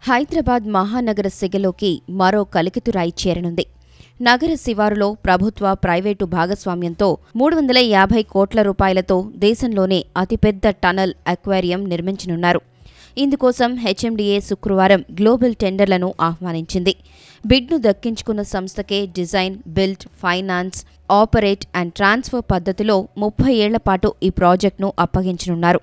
హైదరాబాద్ మహానగర సెగలోకి మరో కలికితురాయి చేరనుంది నగర శివారులో ప్రభుత్వ ప్రైవేటు భాగస్వామ్యంతో మూడు వందల యాభై కోట్ల రూపాయలతో దేశంలోనే అతిపెద్ద టనల్ అక్వేరియం నిర్మించనున్నారు ఇందుకోసం హెచ్ఎండిఏ శుక్రవారం గ్లోబల్ టెండర్లను ఆహ్వానించింది బిడ్ను దక్కించుకున్న సంస్థకే design build finance operate and transfer పద్ధతిలో ముప్పై ఏళ్ల పాటు ఈ ప్రాజెక్టును అప్పగించనున్నారు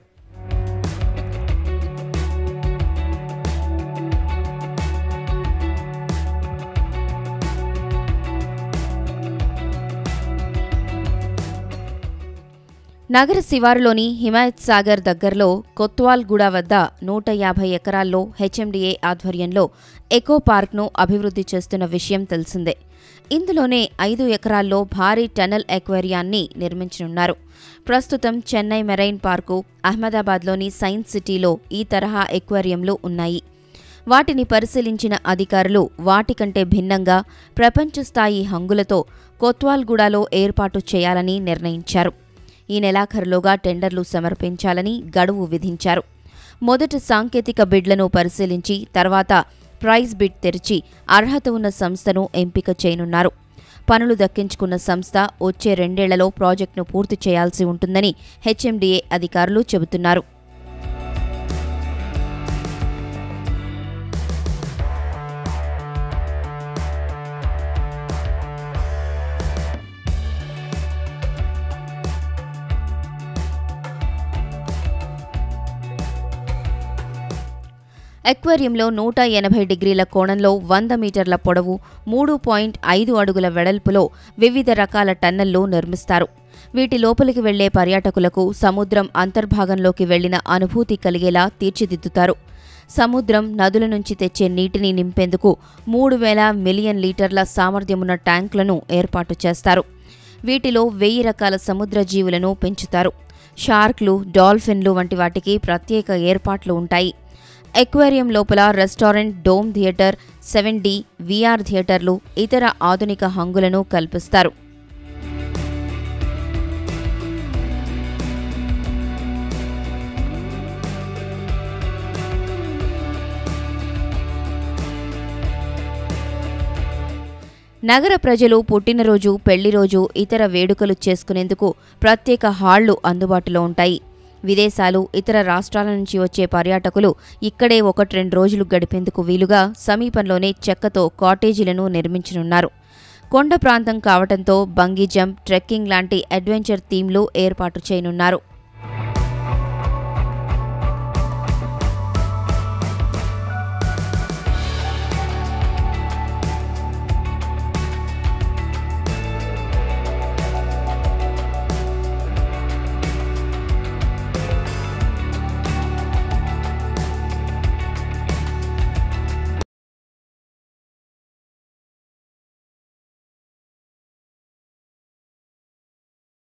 నగర శివారులోని హిమాయత్ సాగర్ దగ్గరలో కొత్వాల్గూడ వద్ద నూట యాభై ఎకరాల్లో హెచ్ఎండిఏ ఆధ్వర్యంలో ఎకో పార్క్ను అభివృద్ధి చేస్తున్న విషయం తెలిసిందే ఇందులోనే ఐదు ఎకరాల్లో భారీ టనల్ ఎక్వేరియాన్ని నిర్మించనున్నారు ప్రస్తుతం చెన్నై మెరైన్ పార్కు అహ్మదాబాద్లోని సైన్స్ సిటీలో ఈ తరహా ఎక్వేరియంలు ఉన్నాయి వాటిని పరిశీలించిన అధికారులు వాటికంటే భిన్నంగా ప్రపంచ స్థాయి హంగులతో కొత్వాల్గూడలో ఏర్పాటు చేయాలని నిర్ణయించారు ఈ నెలాఖరులోగా టెండర్లు సమర్పించాలని గడువు విధించారు మొదట సాంకేతిక బిడ్లను పరిశీలించి తర్వాత ప్రైజ్ బిడ్ తెరిచి అర్హత ఉన్న సంస్థను ఎంపిక చేయనున్నారు పనులు దక్కించుకున్న సంస్థ వచ్చే రెండేళ్లలో ప్రాజెక్టును పూర్తి చేయాల్సి ఉంటుందని హెచ్ఎండిఏ అధికారులు చెబుతున్నారు ఎక్వేరియంలో నూట ఎనభై డిగ్రీల కోణంలో వంద మీటర్ల పొడవు మూడు పాయింట్ ఐదు అడుగుల వెడల్పులో వివిధ రకాల టన్నెల్లు నిర్మిస్తారు వీటి లోపలికి వెళ్లే పర్యాటకులకు సముద్రం అంతర్భాగంలోకి వెళ్లిన అనుభూతి కలిగేలా తీర్చిదిద్దుతారు సముద్రం నదుల నుంచి తెచ్చే నీటిని నింపేందుకు మూడు వేల మిలియన్ లీటర్ల సామర్థ్యమున్న ట్యాంకులను ఏర్పాటు చేస్తారు వీటిలో వెయ్యి రకాల సముద్ర జీవులను పెంచుతారు షార్క్లు డాల్ఫిన్లు వంటి వాటికి ప్రత్యేక ఏర్పాట్లు ఉంటాయి ఎక్వేరియం లోపల restaurant dome theatre seven D VR థియేటర్లు ఇతర ఆధునిక హంగులను కల్పిస్తారు నగర ప్రజలు పుట్టినరోజు పెళ్లిరోజు ఇతర వేడుకలు చేసుకునేందుకు ప్రత్యేక హాళ్లు అందుబాటులో ఉంటాయి విదేశాలు ఇతర రాష్ట్రాల నుంచి వచ్చే పర్యాటకులు ఇక్కడే ఒకటి రెండు రోజులు గడిపేందుకు వీలుగా సమీపంలోనే చెక్కతో కాటేజీలను నిర్మించనున్నారు కొండ ప్రాంతం కావటంతో బంగీ జంప్ ట్రెక్కింగ్ లాంటి అడ్వెంచర్ థీమ్లు ఏర్పాటు చేయనున్నారు